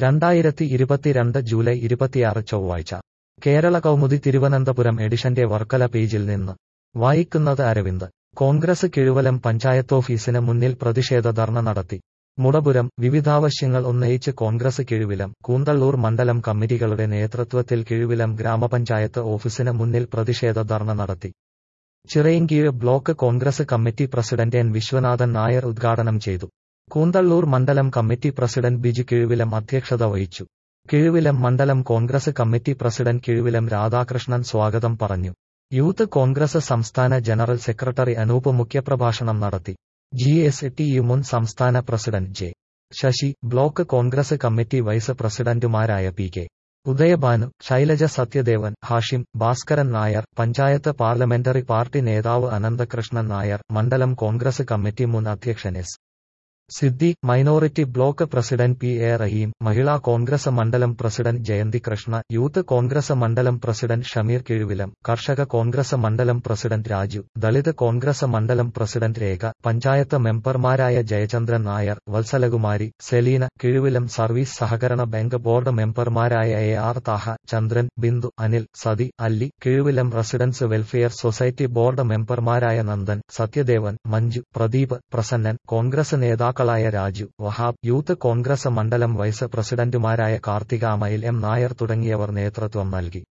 രണ്ടായിരത്തി ഇരുപത്തിരണ്ട് ജൂലൈ ഇരുപത്തിയാറ് ചൊവ്വാഴ്ച കേരള കൗമുദി തിരുവനന്തപുരം എഡിഷന്റെ വർക്കല പേജിൽ നിന്ന് വായിക്കുന്നത് അരവിന്ദ് കോൺഗ്രസ് കിഴുവലം പഞ്ചായത്തോഫീസിന് മുന്നിൽ പ്രതിഷേധ ധർണ നടത്തി മുടപുരം വിവിധാവശ്യങ്ങൾ ഉന്നയിച്ച് കോൺഗ്രസ് കിഴുവിലം കൂന്തള്ളൂർ മണ്ഡലം കമ്മിറ്റികളുടെ നേതൃത്വത്തിൽ കിഴുവിലം ഗ്രാമപഞ്ചായത്ത് ഓഫീസിന് മുന്നിൽ പ്രതിഷേധ ധർണ നടത്തി Chirayinkeezhu block Congress committee president N Viswanathan Nair ഉദ്ഘാടനം ചെയ്തു കൂന്തള്ളൂർ മണ്ഡലം കമ്മിറ്റി പ്രസിഡന്റ് ബിജു കിഴുവിലം അധ്യക്ഷത വഹിച്ചു കിഴുവിലം മണ്ഡലം കോൺഗ്രസ് കമ്മിറ്റി പ്രസിഡന്റ് കിഴുവിലം രാധാകൃഷ്ണൻ സ്വാഗതം പറഞ്ഞു യൂത്ത് കോൺഗ്രസ് സംസ്ഥാന ജനറൽ സെക്രട്ടറി അനൂപ് മുഖ്യപ്രഭാഷണം നടത്തി ജി എസ് ടി യു മുൻ സംസ്ഥാന president J Sasi block Congress committee vice പ്രസിഡന്റുമാരായ P K Udayabhanu Shailaja Sathyadevan Hashim Bhaskaran Nair panchayat parliamentary party നേതാവ് അനന്തകൃഷ്ണൻ നായർ മണ്ഡലം കോൺഗ്രസ് കമ്മിറ്റി മുൻ അധ്യക്ഷൻ S Siddique minority block president P A Rahim Mahila Congress മണ്ഡലം പ്രസിഡന്റ് ജയന്തി കൃഷ്ണ യൂത്ത് കോൺഗ്രസ് മണ്ഡലം പ്രസിഡന്റ് ഷമീർ കിഴുവിലം കർഷക കോൺഗ്രസ് മണ്ഡലം പ്രസിഡന്റ് രാജു ദളിത് കോൺഗ്രസ് മണ്ഡലം പ്രസിഡന്റ് രേഖ പഞ്ചായത്ത് മെമ്പർമാരായ ജയചന്ദ്രൻ നായർ വത്സലകുമാരി സെലീന കിഴുവിലം സർവീസ് സഹകരണ ബാങ്ക് ബോർഡ് മെമ്പർമാരായ A R Thaha Chandran Bindu Anil Sathi Alli Kizhuvilam residence welfare society board മെമ്പർമാരായ നന്ദൻ സത്യദേവൻ മഞ്ജു പ്രദീപ് പ്രസന്നൻ കോൺഗ്രസ് നേതാക്കൾ നേതാക്കളായ രാജു വഹാബ് യൂത്ത് കോൺഗ്രസ് മണ്ഡലം വൈസ് പ്രസിഡന്റുമാരായ കാർത്തിക അമയിൽ എം നായർ തുടങ്ങിയവർ നേതൃത്വം നൽകി